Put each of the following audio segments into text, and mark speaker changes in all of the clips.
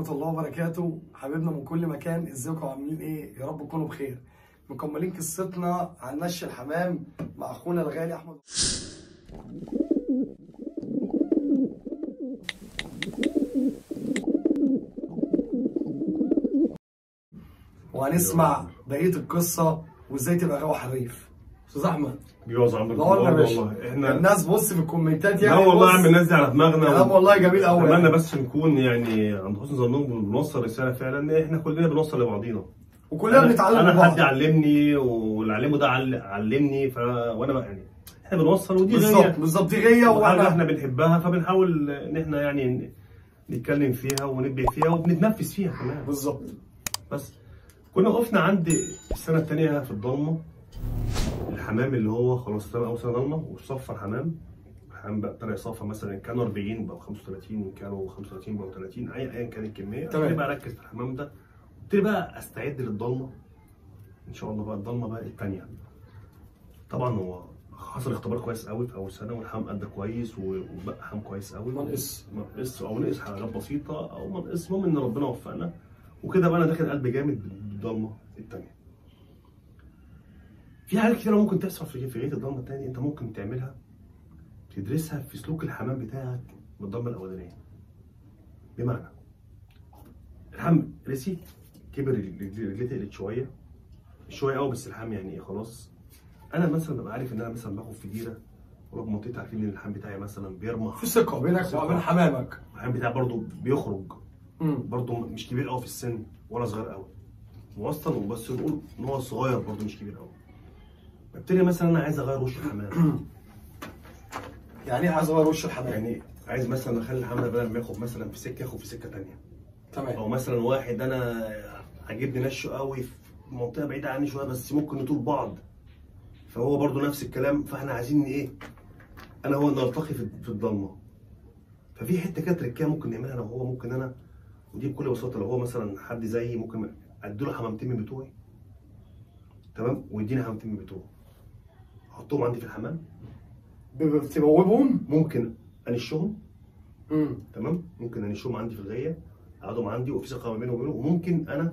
Speaker 1: ورحمة الله وبركاته حبيبنا من كل مكان ازيكم عاملين ايه يا رب تكونوا بخير مكملين قصتنا عن نش الحمام مع اخونا الغالي احمد وهنسمع بقية القصة وازاي تبقى غاوي حريف استاذ احمد
Speaker 2: جوز عمرو
Speaker 1: لا والله يا
Speaker 2: والله
Speaker 1: باشا
Speaker 2: احنا
Speaker 1: الناس بص في الكومنتات
Speaker 2: لا
Speaker 1: يعني
Speaker 2: والله يا
Speaker 1: بص،
Speaker 2: عم الناس دي على دماغنا
Speaker 1: كلام والله جميل قوي
Speaker 2: اتمنى بس نكون يعني عند حسن ظنهم بنوصل رساله فعلا ان احنا كلنا بنوصل لبعضينا
Speaker 1: وكلنا
Speaker 2: أنا-
Speaker 1: بنتعلم
Speaker 2: انا
Speaker 1: من بعض
Speaker 2: حد علمني واللي علمه ده عل- علمني ف وانا بقى يعني احنا بنوصل ودي
Speaker 1: بالظبط
Speaker 2: غايه
Speaker 1: بالظبط دي غيه
Speaker 2: وحاجه
Speaker 1: وانا
Speaker 2: احنا بنحبها فبنحاول ان احنا يعني نتكلم فيها ونبدع فيها وبنتنفس فيها كمان
Speaker 1: بالظبط
Speaker 2: بس كنا وقفنا عند السنه الثانيه في الضلمه الحمام اللي هو خلاص سنه اول سنه ضلمه وصفر حمام الحمام بقى ابتدى يصفر مثلا كانوا 40 بقوا 35 كانوا 35 بقوا 30 اي ايا كان الكميه
Speaker 1: تمام.
Speaker 2: ابتدي بقى اركز في الحمام ده ابتدي بقى استعد للضلمه ان شاء الله بقى الضلمه بقى الثانيه طبعا هو حصل اختبار كويس قوي في اول سنه والحمام ادى كويس و- وبقى حمام كويس قوي
Speaker 1: ما نقص.
Speaker 2: ما نقص او نقص حاجات بسيطه او ما نقص المهم ان ربنا وفقنا وكده بقى انا داخل قلب جامد بالضلمه الثانيه في حاجات كتيرة ممكن تحصل في في غاية الضلمة التانية أنت ممكن تعملها تدرسها في سلوك الحمام بتاعك بالضلمة الأولانية بمعنى الحمام رسي كبر رجليه رجليه تقلت شوية شوية قوي بس الحمام يعني إيه خلاص أنا مثلا ببقى عارف إن أنا مثلا باخد في ديرة ورغم منطقتي عارفين إن الحمام بتاعي مثلا بيرمح
Speaker 1: في ثقه بينك
Speaker 2: ثقة.
Speaker 1: وبين حمامك
Speaker 2: الحمام بتاعي برضه بيخرج
Speaker 1: امم
Speaker 2: برضه مش كبير قوي في السن ولا صغير قوي موسطن وبس نقول ان هو صغير برضه مش كبير قوي ببتدي مثلا انا عايز اغير وش الحمام
Speaker 1: يعني ايه عايز اغير وش الحمام
Speaker 2: يعني عايز مثلا اخلي الحمام بدل ما ياخد مثلا في سكه ياخد في سكه تانية
Speaker 1: تمام
Speaker 2: او مثلا واحد انا عاجبني نشه قوي في منطقه بعيده عني شويه بس ممكن نطول بعض فهو برضه نفس الكلام فاحنا عايزين ايه انا هو نلتقي في في الضلمه ففي حته كده تركيه ممكن نعملها انا وهو ممكن انا ودي بكل بساطه لو هو مثلا حد زيي ممكن اديله حمامتين من بتوعي تمام ويديني حمامتين من بتوعه احطهم عندي في الحمام
Speaker 1: ب- بتبوبهم
Speaker 2: ممكن انشهم
Speaker 1: امم
Speaker 2: تمام ممكن انشهم عندي في الغايه اقعدهم عندي وفي ثقه ما بيني وبينه وممكن انا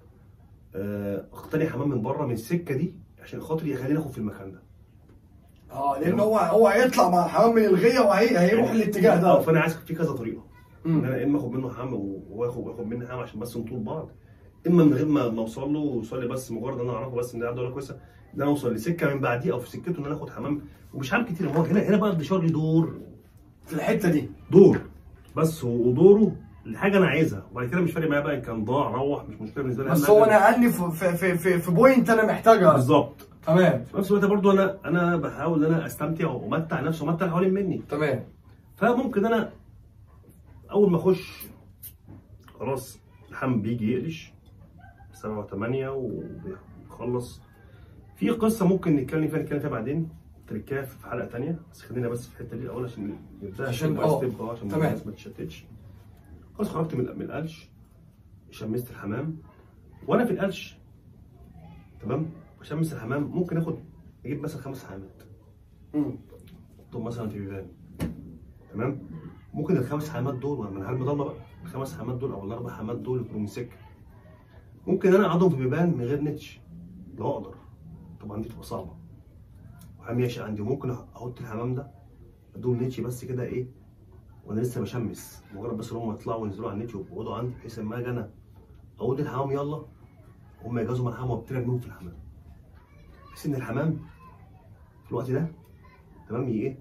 Speaker 2: آه، اقتني حمام من بره من السكه دي عشان خاطر يخليني اخد في المكان ده
Speaker 1: اه لان هو هو هيطلع مع الحمام من الغيه وهي هيروح الاتجاه
Speaker 2: اه
Speaker 1: ده
Speaker 2: فانا عايز في كذا طريقه ان
Speaker 1: امم
Speaker 2: انا اما اخد منه حمام وهو ياخد ياخد مني حمام عشان بس نطول بعض اما من غير ما ما اوصل له ويوصل لي بس مجرد ان انا اعرفه بس ان ده دوله كويسه ان انا اوصل لسكه من بعديه او في سكته ان انا اخد حمام ومش حمام كتير هو هنا هنا بقى بيشار لي دور
Speaker 1: في الحته دي
Speaker 2: دور بس ودوره الحاجه انا عايزها وبعد كده مش فارق معايا بقى ان كان ضاع روح مش مشكله بالنسبه لي
Speaker 1: بس
Speaker 2: أهم
Speaker 1: هو
Speaker 2: حاجة-
Speaker 1: نقلني في في في في, في بوينت انا محتاجها
Speaker 2: بالظبط
Speaker 1: تمام
Speaker 2: في نفس الوقت برضو انا انا بحاول ان انا استمتع وامتع نفسي وامتع اللي حوالين مني
Speaker 1: تمام
Speaker 2: فممكن انا اول ما اخش خلاص الحمام بيجي يقلش سبعة وثمانية وبيخلص في قصة ممكن نتكلم فيها نتكلم فيها بعدين تركاها في حلقة تانية بس خلينا بس في الحتة دي الأول عشان نبدأ
Speaker 1: عشان-
Speaker 2: ستيب باي
Speaker 1: اه.
Speaker 2: ستيب اه عشان
Speaker 1: تمام.
Speaker 2: الناس ما تتشتتش خلاص خرجت من من القلش شمست الحمام وأنا في القلش تمام بشمس الحمام ممكن آخد أجيب مثلا خمس حمامات
Speaker 1: امم
Speaker 2: دول مثلا في بيبان تمام ممكن الخمس حمامات دول ما انا ضلمه بقى الخمس حمامات دول او الاربع حمامات دول يكونوا من سكه ممكن انا اقعدهم في بيبان من غير نتش لو اقدر طبعا دي تبقى صعبه وحمام ياشي عندي وممكن احط الحمام ده ادوم نتش بس كده ايه وانا لسه بشمس مجرد بس ان هم يطلعوا وينزلوا على النتش ويقعدوا عندي بحيث لما اجي انا اقول للحمام يلا هم يجهزوا مع الحمام وابتدي ارميهم في الحمام بحيث ان الحمام في الوقت ده تمام ي- ايه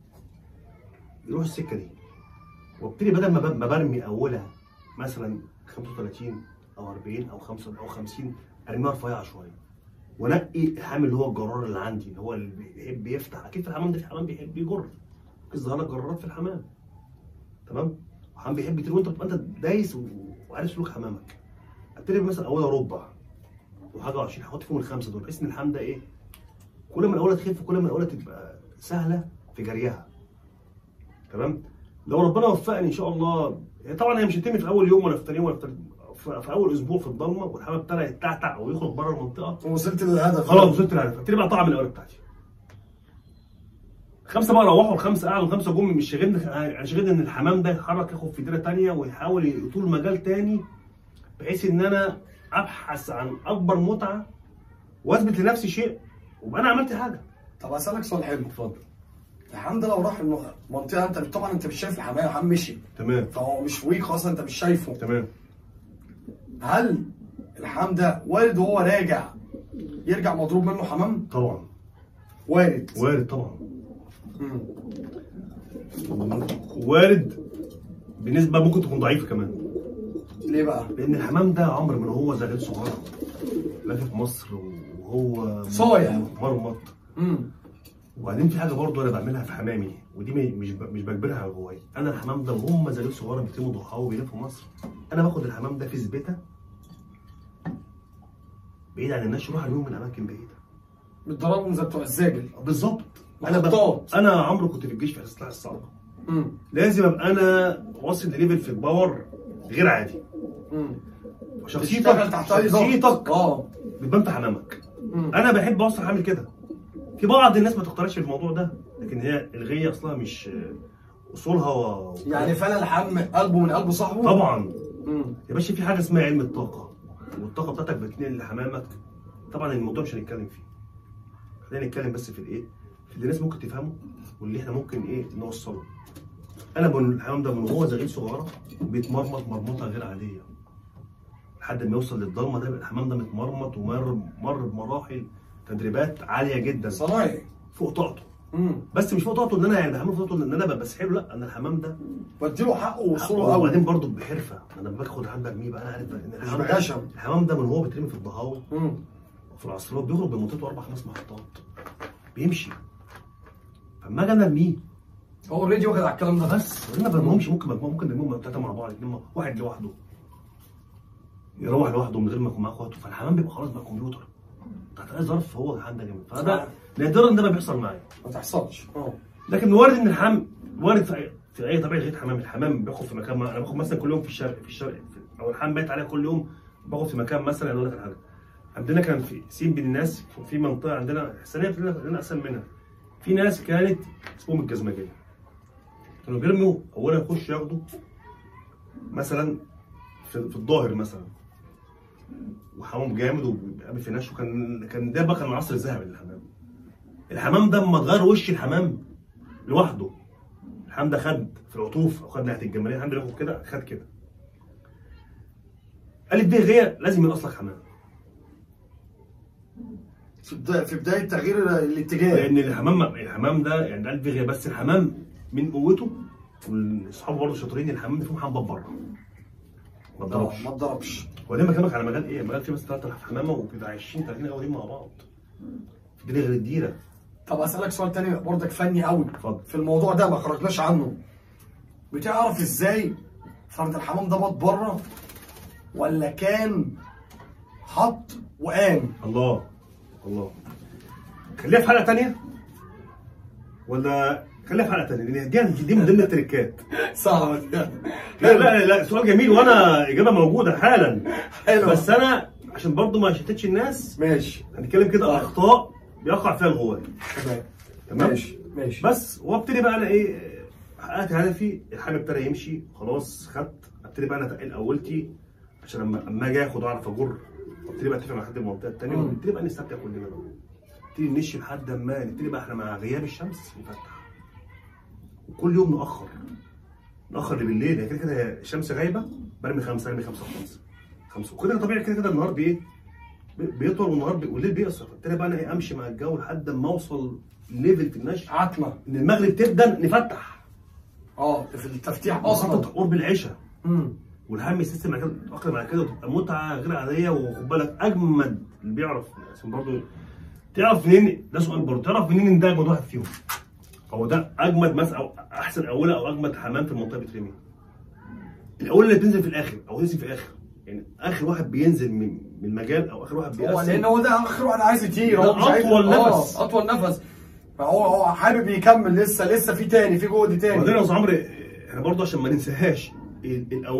Speaker 2: يروح السكه دي وابتدي بدل ما ب- ما برمي اولها مثلا 35 او 40 او 5 او 50 ارميها رفيعه شويه وانقي الحامل اللي هو الجرار اللي عندي اللي هو اللي بيحب يفتح اكيد في الحمام ده في حمام بيحب يجر ممكن ظهر لك جرارات في الحمام تمام وحمام بيحب يطير وانت بتبقى انت دايس و- وعارف سلوك حمامك ابتدي مثلا اولها ربع وحاجه 20 هحط فيهم الخمسه دول بحيث ان الحمام ده ايه كل ما الاولى تخف كل ما الاولى تبقى سهله في جريها تمام لو ربنا وفقني ان شاء الله هي طبعا هي مش هتتم في اول يوم ولا في ثاني يوم ولا في, تالت- في في اول اسبوع في الضلمه والحمام ابتدى يتعتع او يخرج بره المنطقه
Speaker 1: وصلت للهدف
Speaker 2: خلاص وصلت للهدف ابتدي بقى طعم الاول بتاعتي خمسه بقى روحوا الخمسه قعدوا خمسه جم مش شاغلني انا شاغلني ان الحمام ده يتحرك ياخد في دايره تانيه ويحاول يطول مجال تاني بحيث ان انا ابحث عن اكبر متعه واثبت لنفسي شيء وابقى انا عملت حاجه
Speaker 1: طب اسالك سؤال حلو
Speaker 2: اتفضل
Speaker 1: الحمام ده لو راح الم- منطقه انت طبعا انت مش شايف الحمام الحمام مشي
Speaker 2: تمام
Speaker 1: فهو مش ويك اصلا انت مش شايفه
Speaker 2: تمام
Speaker 1: هل الحمام ده وارد وهو راجع يرجع مضروب منه حمام؟
Speaker 2: طبعا
Speaker 1: وارد
Speaker 2: وارد طبعا
Speaker 1: مم.
Speaker 2: وارد بنسبه ممكن تكون ضعيفه كمان
Speaker 1: ليه بقى؟
Speaker 2: لان الحمام ده عمر من هو زغال صغير لافف في مصر وهو
Speaker 1: صايع.
Speaker 2: مرمط
Speaker 1: امم
Speaker 2: وبعدين في حاجه برضو انا بعملها في حمامي ودي م- مش ب- مش بجبرها على جواي انا الحمام ده وهم زغال صغيره بيتموا ضحاه وبيلفوا مصر انا باخد الحمام ده في زبيته بعيد عن الناس يروح ارميهم من اماكن بعيده
Speaker 1: بتضربهم زي بتوع الزاجل
Speaker 2: بالظبط انا
Speaker 1: محطات.
Speaker 2: ب... انا عمرو كنت في الجيش في السلاح الصعبه
Speaker 1: امم
Speaker 2: لازم ابقى انا واصل لليفل في الباور غير عادي
Speaker 1: امم
Speaker 2: شخصيتك
Speaker 1: تشتغل تحت اي ضغط
Speaker 2: شخصيتك
Speaker 1: اه
Speaker 2: بتبان في حمامك
Speaker 1: مم.
Speaker 2: انا بحب اوصل اعمل كده في بعض الناس ما تقتنعش بالموضوع ده لكن هي الغيه اصلها مش اصولها و...
Speaker 1: يعني فعلا الحمام قلبه من قلب صاحبه
Speaker 2: طبعا
Speaker 1: امم
Speaker 2: يا باشا في حاجه اسمها علم الطاقه والطاقه بتاعتك بتنقل لحمامك طبعا الموضوع مش هنتكلم فيه خلينا نتكلم بس في الايه في اللي الناس ممكن تفهمه واللي احنا ممكن ايه نوصله انا من الحمام ده من وهو صغير صغيره بيتمرمط مرمطه غير عاديه لحد ما يوصل للضلمه ده يبقى الحمام ده متمرمط ومر مر بمراحل تدريبات عاليه جدا
Speaker 1: صنايعي
Speaker 2: فوق طاقته
Speaker 1: امم
Speaker 2: بس مش فوق طاقته ان انا يعني بعمله فوق طاقته ان انا ببقى بسحله لا انا الحمام ده
Speaker 1: بديله حقه ووصوله قوي
Speaker 2: وبعدين برضه بحرفه انا باخد الحمام ده ارميه بقى انا عارف ان
Speaker 1: مش
Speaker 2: الحمام ده
Speaker 1: بغشم
Speaker 2: الحمام ده من هو بيترمي في الضهاوي
Speaker 1: امم
Speaker 2: وفي العصرات بيخرج من منطقته اربع خمس محطات بيمشي فاما اجي انا ارميه
Speaker 1: هو اوريدي واخد على الكلام ده
Speaker 2: بس ما برميهمش ممكن مجموعه ممكن نرميهم ثلاثه مع بعض اتنين مع- واحد لوحده يروح لوحده من غير ما يكون معاه اخواته فالحمام بيبقى خلاص بقى كمبيوتر تحت اي ظرف هو الحمام ده جامد فده نادرا ان ده ما بيحصل معايا
Speaker 1: ما تحصلش اه
Speaker 2: لكن وارد ان الحمام وارد في اي في اي طبيعه غير حمام الحمام باخد في مكان ما انا باخد مثلا كل يوم في الشرق في الشرق في او الحمام بايت عليها كل يوم باخد في مكان مثلا اقول لك على حاجه عندنا كان في سين بين الناس في منطقه عندنا ثانيه لنا لنا اسهل منها في ناس كانت اسمهم الجزمجيه كانوا بيرموا اولا يخشوا ياخدوا مثلا في, في الظاهر مثلا وحمام جامد وبيقابل في ناس وكان كان ده بقى كان العصر الذهبي للحمام الحمام ده اما اتغير وش الحمام لوحده الحمام ده خد في العطوف او خد ناحيه الجماليه الحمام ده ياخد كده خد كده الف ب غير لازم ينقص لك حمام
Speaker 1: في بدايه في بدايه تغيير الاتجاه
Speaker 2: لان الحمام الحمام ده يعني ده الف ب غير بس الحمام من قوته واصحابه برضه شاطرين الحمام ده فيه حمام بره ما
Speaker 1: آه،
Speaker 2: اتضربش
Speaker 1: ما اتضربش
Speaker 2: وبعدين بكلمك على مجال ايه؟ مجال فيه بس 3000 حمامه وبيبقى 20 30 قاعدين مع بعض في دي غير الديره
Speaker 1: طب اسالك سؤال تاني برضك فني قوي
Speaker 2: اتفضل
Speaker 1: في الموضوع ده ما خرجناش عنه بتعرف ازاي فرد الحمام ده بط بره ولا كان حط وقام
Speaker 2: الله الله خليها في حلقه ثانيه ولا خليها في حلقه ثانيه لان دي دي من ضمن التريكات
Speaker 1: صعب
Speaker 2: لا لا لا سؤال جميل وانا اجابه موجوده حالا
Speaker 1: حلو
Speaker 2: بس انا عشان برضو ما شتتش الناس
Speaker 1: ماشي
Speaker 2: هنتكلم كده اخطاء بيقع فيها الغوايه
Speaker 1: تمام
Speaker 2: تمام
Speaker 1: ماشي ماشي
Speaker 2: بس وابتدي بقى انا ايه حققت هدفي الحاجه ابتدى يمشي خلاص خدت ابتدي بقى انا اتقل اولتي عشان لما اما اجي اخد واعرف اجر ابتدي بقى اتفق مع حد المنطقه الثانيه
Speaker 1: مم.
Speaker 2: ونبتدي بقى نستمتع كلنا بقى نبتدي نمشي لحد ما نبتدي بقى احنا مع غياب الشمس نفتح وكل يوم ناخر ناخر بالليل يعني كده كده الشمس غايبه برمي خمسه ارمي خمسه وخمسه خمسه وكده طبيعي كده كده النهار بايه بي- بيطول والنهار بي... والليل بيقصر ابتدي بقى انا ايه امشي مع الجو لحد ما اوصل ليفل في النشر
Speaker 1: عتمه
Speaker 2: ان المغرب تبدا نفتح
Speaker 1: اه في التفتيح
Speaker 2: اصلا
Speaker 1: اصلا
Speaker 2: قرب العشاء
Speaker 1: امم
Speaker 2: والهم السيستم على كده تتاقلم على كده وتبقى متعه غير عاديه وخد بالك اجمد اللي بيعرف عشان برضه تعرف منين ده سؤال برضه تعرف منين ان ده اجمد واحد فيهم هو ده اجمد مثلا او احسن اولى او اجمد حمام في المنطقه بيترمي الاولى اللي بتنزل في الاخر او تنزل في الاخر يعني اخر واحد بينزل من من المجال او اخر واحد
Speaker 1: هو لان
Speaker 2: بيقسم
Speaker 1: هو ده اخر واحد عايز يطير هو
Speaker 2: ده
Speaker 1: مش عايز
Speaker 2: أطول
Speaker 1: آه،
Speaker 2: نفس.
Speaker 1: اطول نفس فهو هو حابب يكمل لسه لسه في تاني في جهد
Speaker 2: وبعدين
Speaker 1: تاني
Speaker 2: يا استاذ عمرو احنا برضه عشان ما ننساهاش ال- الاوله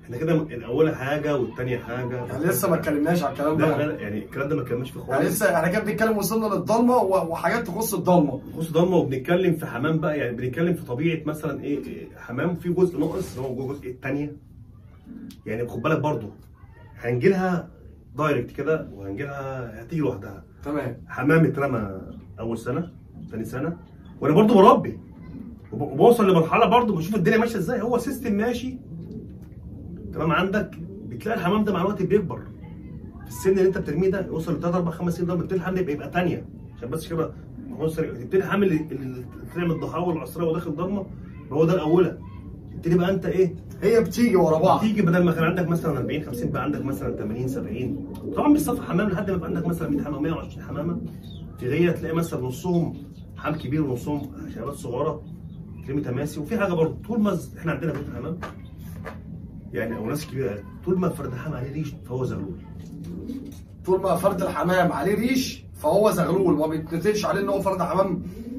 Speaker 2: احنا كده الاولى حاجه والثانيه حاجه
Speaker 1: يعني لسه ما اتكلمناش على الكلام
Speaker 2: لا
Speaker 1: ده
Speaker 2: لا يعني الكلام ده ما اتكلمناش فيه
Speaker 1: يعني
Speaker 2: خالص
Speaker 1: لسه احنا كده بنتكلم وصلنا للضلمه و- وحاجات تخص الضلمه
Speaker 2: بص ضلمه وبنتكلم في حمام بقى يعني بنتكلم في طبيعه مثلا ايه إيه، حمام في جزء ناقص اللي هو الجزء الثانيه يعني خد بالك برضه هنجي لها دايركت كده وهنجي لها هتيجي لوحدها
Speaker 1: تمام
Speaker 2: حمام اترمى اول سنه ثاني سنه وانا برضه بربي وب- وبوصل لمرحله برضه بشوف الدنيا ماشيه ازاي هو سيستم ماشي تمام عندك بتلاقي الحمام ده مع الوقت بيكبر في السن اللي انت بترميه ده يوصل ل 3 4 5 سنين ده بتبتدي الحمل يبقى يبقى ثانيه عشان بس كده ما هو سريع تبتدي الحمل اللي اللي طلع من الضحاوى والعصريه وداخل ضلمه هو ده الاولى تبتدي بقى انت ايه
Speaker 1: هي بتيجي ورا بعض
Speaker 2: تيجي بدل ما كان عندك مثلا 40 50 بقى عندك مثلا 80 70 طبعا بالصف حمام لحد ما يبقى عندك مثلا 100 حمام 120 حمامه في غيه تلاقي مثلا نصهم حمام كبير ونصهم شباب صغيره تلاقي متماسي وفي حاجه برضه طول ما ز- احنا عندنا بيت حمام يعني او ناس كبيره طول ما فرد حمام عليه ريش فهو زغلول
Speaker 1: طول ما فرد الحمام عليه ريش فهو زغلول ما بيتنتجش عليه ان هو فرد حمام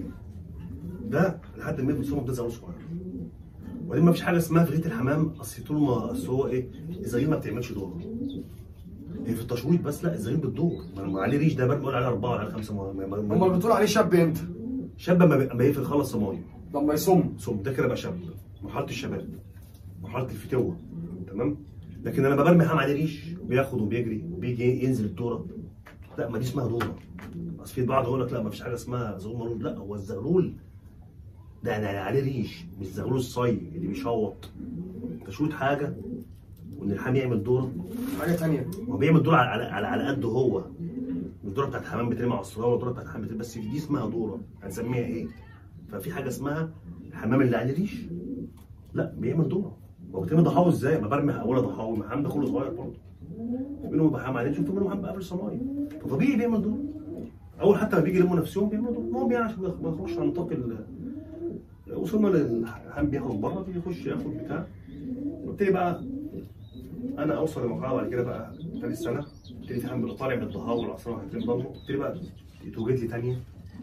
Speaker 2: ده لحد ما يبقى ده زغلول صغير وبعدين ما فيش حاجه اسمها في غيه الحمام اصل طول ما اصل هو ايه الزغير ما بتعملش دور هي في التشويط بس لا الزغير بتدور ما عليه ريش ده بقول عليه اربعه ولا عليه خمسه ما- ما- ما-
Speaker 1: امال بتقول عليه شاب امتى؟
Speaker 2: شاب ما بي- ما يقفل خلص صمايم
Speaker 1: لما يصم
Speaker 2: ثم ده كده بقى شاب مرحله الشباب مرحله الفتوه تمام لكن انا برمي حمام عليه ريش بياخد وبيجري وبيجي ينزل الدوره لا ما دي اسمها دوره اصل في بعض يقول لك لا ما فيش حاجه اسمها زغلول مرود لا هو الزغلول ده انا عليه ريش مش زغلول الصي اللي بيشوط تشويط حاجه وان الحمام يعمل دوره
Speaker 1: حاجه تانية
Speaker 2: هو بيعمل دوره على على, على قده هو الدوره بتاعت الحمام بترمي على الصغيره والدوره بتاعت الحمام بترمي بس دي اسمها دوره هنسميها ايه؟ ففي حاجه اسمها الحمام اللي عليه ريش لا بيعمل دوره هو بيتم ضحاوي ازاي؟ ما برمي اولى ضحاوي ما الحمام ده كله صغير برضه في منهم بقى حمام عليه ريش وفي منهم حمام بقى في صنايم فطبيعي بيعمل دوره اول حتى ما بيجي يلموا نفسهم بيعملوا دوره هو بيعمل عشان ما يخرجش عن نطاق ال وصلنا للحمام بياخد بره بيخش ياخد بتاع وابتدي بقى انا اوصل لمرحله بعد كده بقى ثالث سنه ابتدي افهم بقى طالع من الضحاوى والعصريه وهبتدي ضمه ابتدي بقى توجد لي ثانيه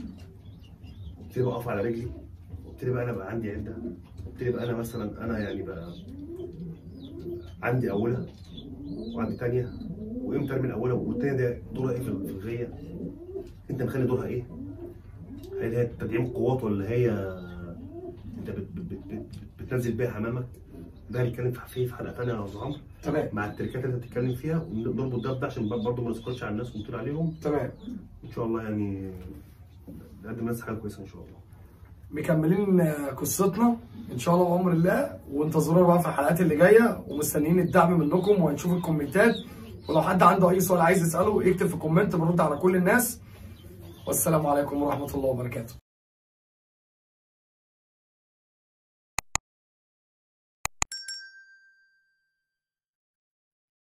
Speaker 2: ابتدي بقى اقف على رجلي ابتدي بقى انا بقى عندي عده ابتدي بقى انا مثلا انا يعني بقى عندي اولى وعندي ثانيه وامتى ارمي الاولى والثانيه دي دورها ايه في في الغيه انت مخلي دورها ايه؟ هل هي تدعيم قوات ولا هي انت بت بت بت بت بتنزل بيها حمامك ده هنتكلم فيه في حلقه ثانيه يا استاذ عمرو
Speaker 1: تمام
Speaker 2: مع التركات اللي انت بتتكلم فيها ونربط ده بده عشان برضه ما نذكرش على الناس ونطير عليهم
Speaker 1: تمام
Speaker 2: ان شاء الله يعني نقدم الناس حاجه كويسه ان شاء الله
Speaker 1: مكملين آه، قصتنا ان شاء الله بامر الله وانتظرونا بقى في الحلقات اللي جايه ومستنيين الدعم منكم وهنشوف الكومنتات ولو حد عنده اي سؤال عايز يساله يكتب في كومنت برد على كل الناس والسلام عليكم ورحمه الله وبركاته